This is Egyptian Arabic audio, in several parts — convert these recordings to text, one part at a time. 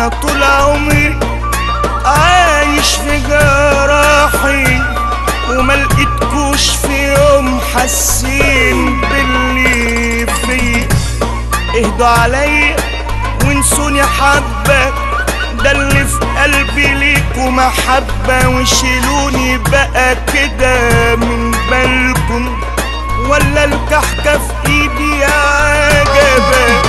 انا طول عمري عايش في جراحي وما لقيتكوش في يوم حاسين باللي فيا اهدوا عليا وانسوني حبة ده اللي في قلبي ليكوا محبة وشيلوني بقى كده من بالكم ولا الكحكة في ايدي عجبة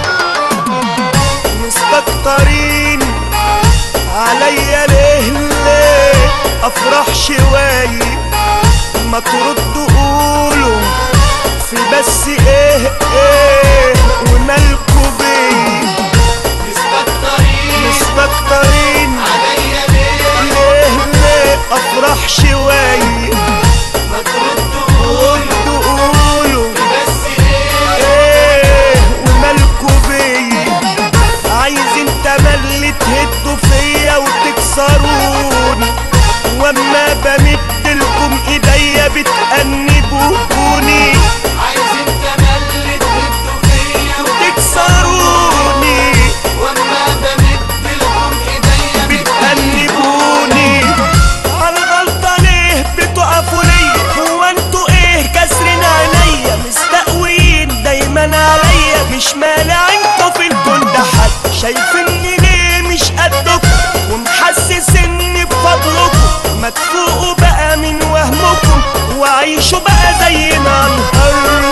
مستكترين عليا ليه ليه افرح شوية ما تردوا قولوا في بس ايه ايه ومالكوا بيه مستكترين مستكترين عليا ليه ليه ليه افرح شوية ما تردوا ردوا قولوا بس ايه ايه ومالكوا بيا عايزين تملي تهدوا فيا وتكسروني واما بمدلكم ايديا بتأنبوني عايزين تملي تهدوا فيا تكسروني واما بمد لكم ايديا بتأنبوني على غلطة ليه بتقفوا ليا هو انتوا ايه كسرين عينيا مستقويين دايما عليا مش مالع انتوا في الكون ده حد شايفيني ليه مش قدكم ومحسسني بفضلكم ما تفوقوا بقى من وهمكم وعيشوا بقى زينا نهار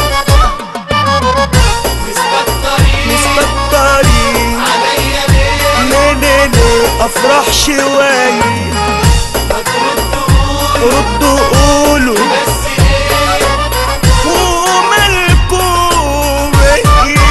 مستكترين مستكترين عليا ليه ليه ليه ليه افرح شويه ما تردوا ردوا قولوا بس ايه ومالكوا بيا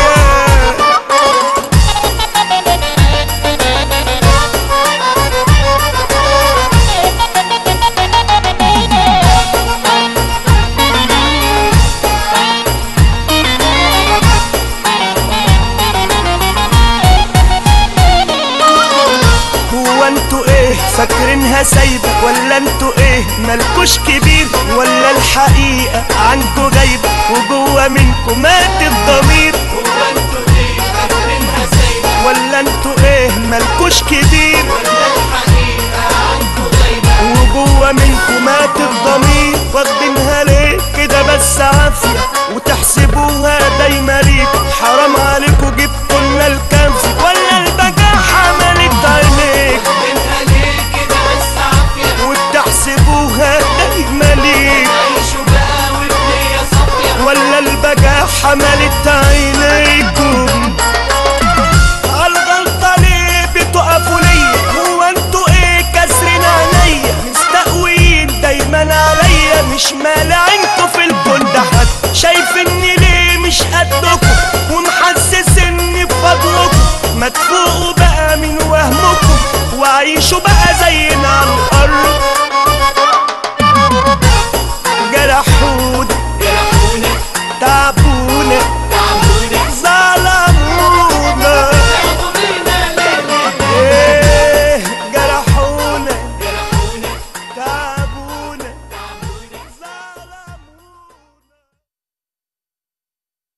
هو انتوا ايه فاكرينها سايبة ولا انتوا ايه مالكوش كبير ولا الحقيقة عنكوا غايبة وجوه منكم مات الضمير هو انتوا ايه فاكرينها سايبة ولا انتوا ايه مالكوش كبير ولا الحقيقة عنكوا غايبة وجوه منكم مات الضمير واخدينها ليه كده بس عافية وتحسبوها دايما ليكوا حرام عليكوا جبتوا لنا الكنز ولا البجاحة مالت عينيك منها ليه كده بس عافية وبتحسبوها دايما ليك عيشوا بقى والدنيا صافية ولا البجاحة مالت عينيكم عالغلطة ليه بتقفوا ليا هو انتوا ايه كسرين عينيا مستقويين دايما عليا مش مالع انتوا في الكون ده حد شايفيني ليه مش قدكم ومحسسني بفضلكم ما تفوقوا بقى من وهمكم وعيشوا بقى زي